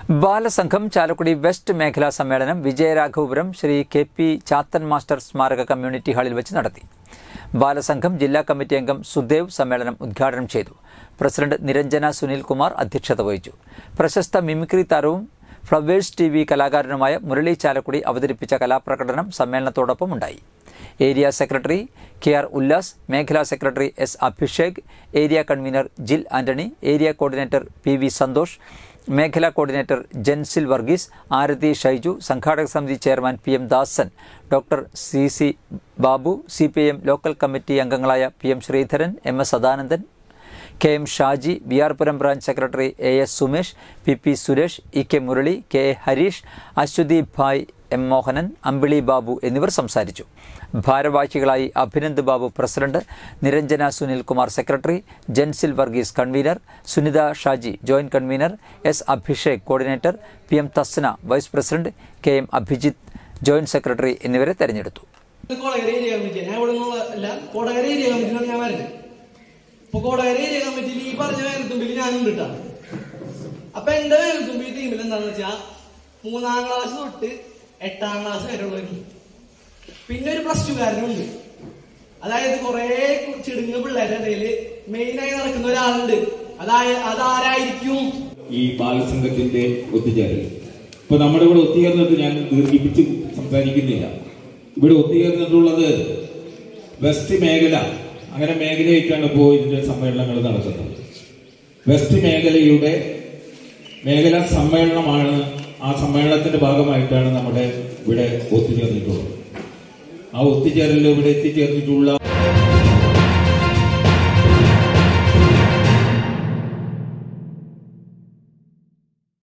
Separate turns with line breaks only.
Balasangham Chalakudy west മേഖലാ സമ്മേളനം Vijayaraghavapuram Sree K P Chathan master സ്മാരക കമ്മ്യൂണിറ്റി ഹാളിൽ വെച്ച് നടത്തി ബാലസംഘം ജില്ലാ കമ്മിറ്റി അംഗം സുദേവ് സമ്മേളനം ഉദ്ഘാടനം ചെയ്തു പ്രസിഡന്റ് നിരഞ്ജന സുനിൽകുമാർ അധ്യക്ഷത വഹിച്ചു പ്രശസ്ത മിമിക്രി താരവും ഫ്ലവേഴ്സ് ടി വി കലാകാരനുമായ മുരളി ചാലക്കുടി അവതരിപ്പിച്ച കലാപ്രകടനം സമ്മേളനത്തോടൊപ്പം ഉണ്ടായി area secretary K R Ullas മേഖലാ secretary S Abhishek area convener Jil Antony area coordinator P V Santhosh മേഖലാ കോർഡിനേറ്റർ ജെൻസിൽ വർഗീസ് ആരതി ഷൈജു സംഘാടക സമിതി chairman P M Dasan doctor C C Babu C P M local committee അംഗങ്ങളായ P M Sreedharan M S Sadanandan K M Shaji B R Puram branch secretary A S Sumesh P P Suresh E K Murali K A Harish Aswathi Bhai M Mohanan Ambili Babu എന്നിവർ സംസാരിച്ചു ഭാരവാഹികളായി Abhinand Babu president Niranjana Sunil Kumar secretary Jensil Varghese convener Sunitha Shaji joint convener S Abhishek coordinator P M Thasna vice president K M Abhijith joint secretary എന്നിവരെ തെരഞ്ഞെടുത്തു
Kodakara area committee ഞാൻ ഇവിടെ നിന്നുള്ള Kodakara area കമ്മിറ്റിയിലാണ് ഞാൻ വരുന്നത് ഇപ്പൊ കൊടകര ഏരിയ കമ്മിറ്റിയിൽ ഈ പറഞ്ഞ വേനൽത്തുമ്പിൽ ഞാനുണ്ട് കേട്ടോ അപ്പൊ എന്റെ വേനൽത്തുമ്പി ടീമിൽ എന്താന്ന് വെച്ചാ മൂന്നാം ക്ലാസ് തൊട്ട് എട്ടാം ക്ലാസ് വരെ ഉള്ളവരുണ്ട് പിന്നെ ഒരു പ്ലസ് ടു കാരനുണ്ട് അതായത് കുറെ ചിടുങ്ങ പിള്ളേരുടെ ഇടയിൽ മെയിനായി നടക്കുന്ന ഒരാളുണ്ട് അതായത് അതാരായിരിക്കും
ഈ ബാലസംഘത്തിന്റെ ഒത്തുചേരൽ ഇപ്പൊ നമ്മുടെ ഇവിടെ ഒത്തുചേർന്നിട്ട് ഞാൻ ദീർഘിപ്പിച്ച് സംസാരിക്കുന്നില്ല ഇവിടെ ഒത്തുചേർന്നിട്ടുള്ളത് വെസ്റ്റ് മേഖല അങ്ങനെ മേഖലയായിട്ടാണ് ഇപ്പോൾ ഇതിന്റെ സമ്മേളനങ്ങൾ നടക്കുന്നത് വെസ്റ്റ് മേഖലയുടെ മേഖലാ സമ്മേളനമാണ് ആ സമ്മേളനത്തിന്റെ ഭാഗമായിട്ടാണ് നമ്മുടെ ഇവിടെ ഒത്തുചേർന്നിട്ടുള്ളത് ആ ഒത്തുചേരലിൽ ഇവിടെ എത്തിച്ചേർന്നിട്ടുള്ള